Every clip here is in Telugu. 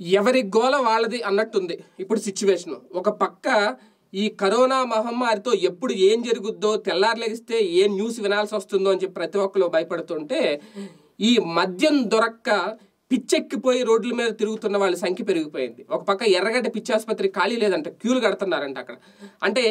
ఎవరి గోల వాళ్ళది అన్నట్టుంది ఇప్పుడు సిచ్యువేషన్ ఒక పక్క ఈ కరోనా మహమ్మారితో ఎప్పుడు ఏం జరుగుద్దో తెల్లారులేగిస్తే ఏ న్యూస్ వినాల్సి వస్తుందో అని చెప్పి ప్రతి ఒక్కరు భయపడుతుంటే ఈ మద్యం దొరక్క పిచ్చెక్కిపోయి రోడ్ల మీద తిరుగుతున్న వాళ్ళ సంఖ్య పెరిగిపోయింది ఒక పక్క ఎర్రగడ్డ పిచ్చాసుపత్రి ఖాళీ లేదంట క్యూలు కడుతున్నారంట అక్కడ అంటే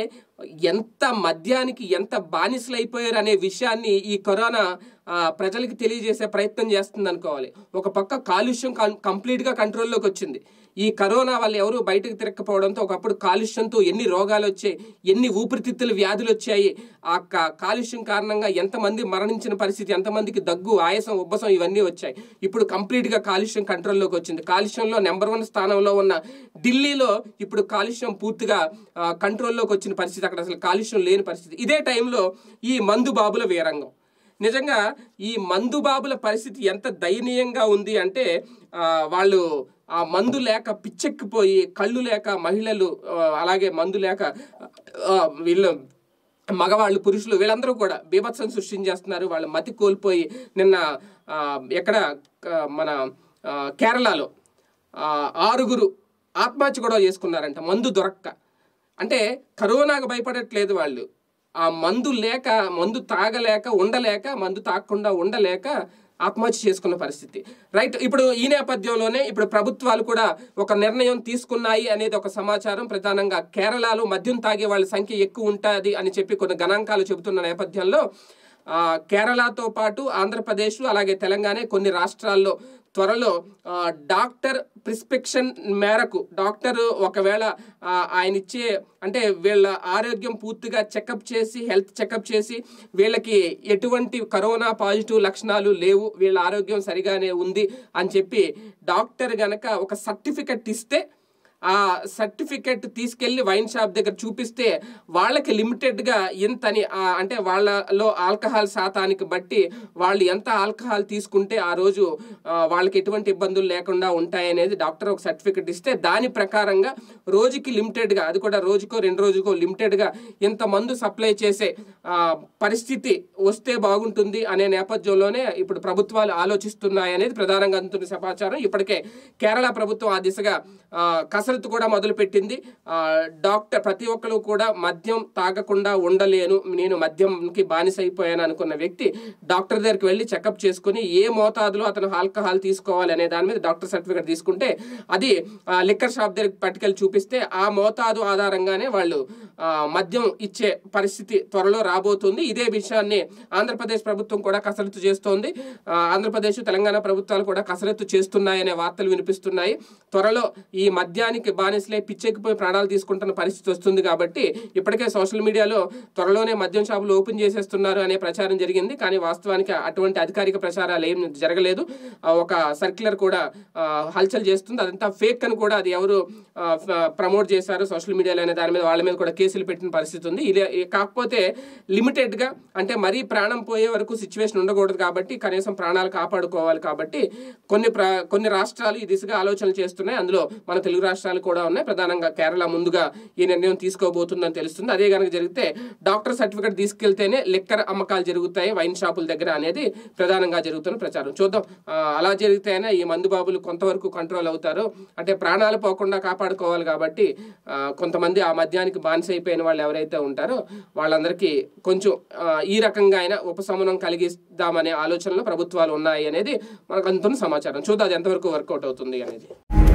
ఎంత మద్యానికి ఎంత బానిసలు అయిపోయారు అనే విషయాన్ని ఈ కరోనా ఆ, ప్రజలకి తెలియజేసే ప్రయత్నం చేస్తుంది అనుకోవాలి ఒక పక్క కాలుష్యం కం- కంప్లీట్గా కంట్రోల్లోకి వచ్చింది ఈ కరోనా వల్ల ఎవరు బయటకు తిరగకపోవడంతో ఒకప్పుడు కాలుష్యంతో ఎన్ని రోగాలు వచ్చాయి ఎన్ని ఊపిరితిత్తుల వ్యాధులు వచ్చాయి ఆ కా- కాలుష్యం కారణంగా ఎంతమంది మరణించిన పరిస్థితి ఎంతమందికి దగ్గు ఆయాసం ఉబ్బసం ఇవన్నీ వచ్చాయి ఇప్పుడు కంప్లీట్గా కాలుష్యం కంట్రోల్లోకి వచ్చింది కాలుష్యంలో నెంబర్ వన్ స్థానంలో ఉన్న ఢిల్లీలో ఇప్పుడు కాలుష్యం పూర్తిగా ఆ, కంట్రోల్లోకి వచ్చిన పరిస్థితి అక్కడ అసలు కాలుష్యం లేని పరిస్థితి ఇదే టైంలో ఈ మందు బాబుల వీరంగం నిజంగా ఈ మందు బాబుల పరిస్థితి ఎంత దయనీయంగా ఉంది అంటే ఆ, వాళ్ళు ఆ మందు లేక పిచ్చెక్కిపోయి కళ్ళు లేక మహిళలు ఆ, అలాగే మందు లేక ఆ, వీళ్ళు మగవాళ్ళు పురుషులు వీళ్ళందరూ కూడా బీభత్సం సృష్టించేస్తున్నారు వాళ్ళ మతి కోల్పోయి నిన్న ఆ, ఎక్కడ ఆ, మన ఆ, కేరళలో ఆ, ఆరుగురు ఆత్మహత్య కూడా చేసుకున్నారంట మందు దొరక్క అంటే కరోనాకు భయపడట్లేదు వాళ్ళు ఆ మందు లేక మందు తాగలేక ఉండలేక మందు తాగకుండా ఉండలేక ఆత్మహత్య చేసుకున్న పరిస్థితి రైట్ ఇప్పుడు ఈ నేపథ్యంలోనే ఇప్పుడు ప్రభుత్వాలు కూడా ఒక నిర్ణయం తీసుకున్నాయి అనేది ఒక సమాచారం ప్రధానంగా కేరళలో మద్యం తాగే వాళ్ళ సంఖ్య ఎక్కువ ఉంటుంది అని చెప్పి కొన్ని గణాంకాలు చెబుతున్న నేపథ్యంలో ఆ, కేరళతో పాటు ఆంధ్రప్రదేశ్ అలాగే తెలంగాణ కొన్ని రాష్ట్రాల్లో త్వరలో ఆ, డాక్టర్ ప్రిస్క్రిప్షన్ మేరకు డాక్టర్ ఒకవేళ ఆ, ఆయన ఇచ్చే అంటే వీళ్ళ ఆరోగ్యం పూర్తిగా చెకప్ చేసి హెల్త్ చెకప్ చేసి వీళ్ళకి ఎటువంటి కరోనా పాజిటివ్ లక్షణాలు లేవు వీళ్ళ ఆరోగ్యం సరిగానే ఉంది అని చెప్పి డాక్టర్ గనక ఒక సర్టిఫికెట్ ఇస్తే ఆ సర్టిఫికెట్ తీసుకెళ్లి వైన్ షాప్ దగ్గర చూపిస్తే వాళ్ళకి లిమిటెడ్గా ఇంతని ఆ, అంటే వాళ్ళలో ఆల్కహాల్ శాతానికి బట్టి వాళ్ళు ఎంత ఆల్కహాల్ తీసుకుంటే ఆ రోజు ఆ, వాళ్ళకి ఎటువంటి ఇబ్బందులు లేకుండా ఉంటాయనేది డాక్టర్ ఒక సర్టిఫికెట్ ఇస్తే దాని ప్రకారంగా రోజుకి లిమిటెడ్గా అది కూడా రోజుకో రెండు రోజుకో లిమిటెడ్గా ఇంత మందు సప్లై చేసే ఆ, పరిస్థితి వస్తే బాగుంటుంది అనే నేపథ్యంలోనే ఇప్పుడు ప్రభుత్వాలు ఆలోచిస్తున్నాయి అనేది ప్రధానంగా అందుతున్న సమాచారం ఇప్పటికే కేరళ ప్రభుత్వం ఆ దిశగా ఆ, కసరత్తు కూడా మొదలుపెట్టింది ఆ, డాక్టర్ ప్రతి ఒక్కరు కూడా మద్యం తాగకుండా ఉండలేను నేను మద్యంకి బానిస అయిపోయాను అనుకున్న వ్యక్తి డాక్టర్ దగ్గరికి వెళ్ళి చెకప్ చేసుకుని ఏ మోతాదులో అతను ఆల్కహాల్ తీసుకోవాలి అనే దాని మీద డాక్టర్ సర్టిఫికేట్ తీసుకుంటే అది ఆ, లిక్కర్ షాప్ దగ్గరికి పట్టుకెళ్ళి చూపిస్తే ఆ మోతాదు ఆధారంగానే వాళ్ళు ఆ, మద్యం ఇచ్చే పరిస్థితి త్వరలో రాబోతుంది ఇదే విషయాన్ని ఆంధ్రప్రదేశ్ ప్రభుత్వం కూడా కసరత్తు చేస్తోంది ఆ, ఆంధ్రప్రదేశ్ తెలంగాణ ప్రభుత్వాలు కూడా కసరత్తు చేస్తున్నాయనే వార్తలు వినిపిస్తున్నాయి త్వరలో ఈ మద్యానికి బానిసలే పిచ్చెక్కిపోయి ప్రాణాలు తీసుకుంటున్న పరిస్థితి వస్తుంది కాబట్టి ఇప్పటికే సోషల్ మీడియాలో త్వరలోనే మద్యం షాపులు ఓపెన్ చేసేస్తున్నారు అనే ప్రచారం జరిగింది కానీ వాస్తవానికి అటువంటి అధికారిక ప్రచారాలు ఏం జరగలేదు ఆ, ఒక సర్క్యులర్ కూడా ఆ, హల్చల్ చేస్తుంది అదంతా ఫేక్ అని కూడా అది ఎవరు ఆ, ఫ- ప్రమోట్ చేశారు సోషల్ మీడియాలో అనే దాని మీద వాళ్ళ మీద కూడా కేసులు పెట్టిన పరిస్థితి ఉంది ఇదే ఈ- కాకపోతే లిమిటెడ్గా అంటే మరీ ప్రాణం పోయే వరకు సిచ్యువేషన్ ఉండకూడదు కాబట్టి కనీసం ప్రాణాలు కాపాడుకోవాలి కాబట్టి కొన్ని ప్ర కొన్ని రాష్ట్రాలు ఈ దిశగా ఆలోచనలు చేస్తున్నాయి అందులో మన తెలుగు రాష్ట్రాలు కూడా ఉన్నాయి ప్రధానంగా కేరళ ముందుగా ఈ నిర్ణయం తీసుకోబోతుందని తెలుస్తుంది అదే కనుక జరిగితే డాక్టర్ సర్టిఫికేట్ తీసుకెళ్తేనే లెక్కర్ అమ్మకాలు జరుగుతాయి వైన్ షాపుల దగ్గర అనేది ప్రధానంగా జరుగుతున్న ప్రచారం చూద్దాం ఆ, అలా జరిగితేనే ఈ మందు బాబులు కొంతవరకు కంట్రోల్ అవుతారు అంటే ప్రాణాలు పోకుండా కాపాడుకోవాలి కాబట్టి ఆ, కొంతమంది ఆ మద్యానికి బానిస అయిపోయిన వాళ్ళు ఎవరైతే ఉంటారో వాళ్ళందరికీ కొంచెం ఆ, ఈ రకంగా అయినా ఉపశమనం కలిగిద్దామనే ఆలోచనలో ప్రభుత్వాలు ఉన్నాయి అనేది మనకు అందుతున్న సమాచారం చూద్దాం అది ఎంతవరకు వర్కౌట్ అవుతుంది అనేది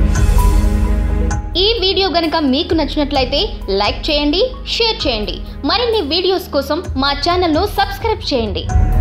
ఈ వీడియో గనుక మీకు నచ్చినట్లయితే లైక్ చేయండి షేర్ చేయండి మరిన్ని వీడియోస్ కోసం మా ఛానల్ను సబ్స్క్రైబ్ చేయండి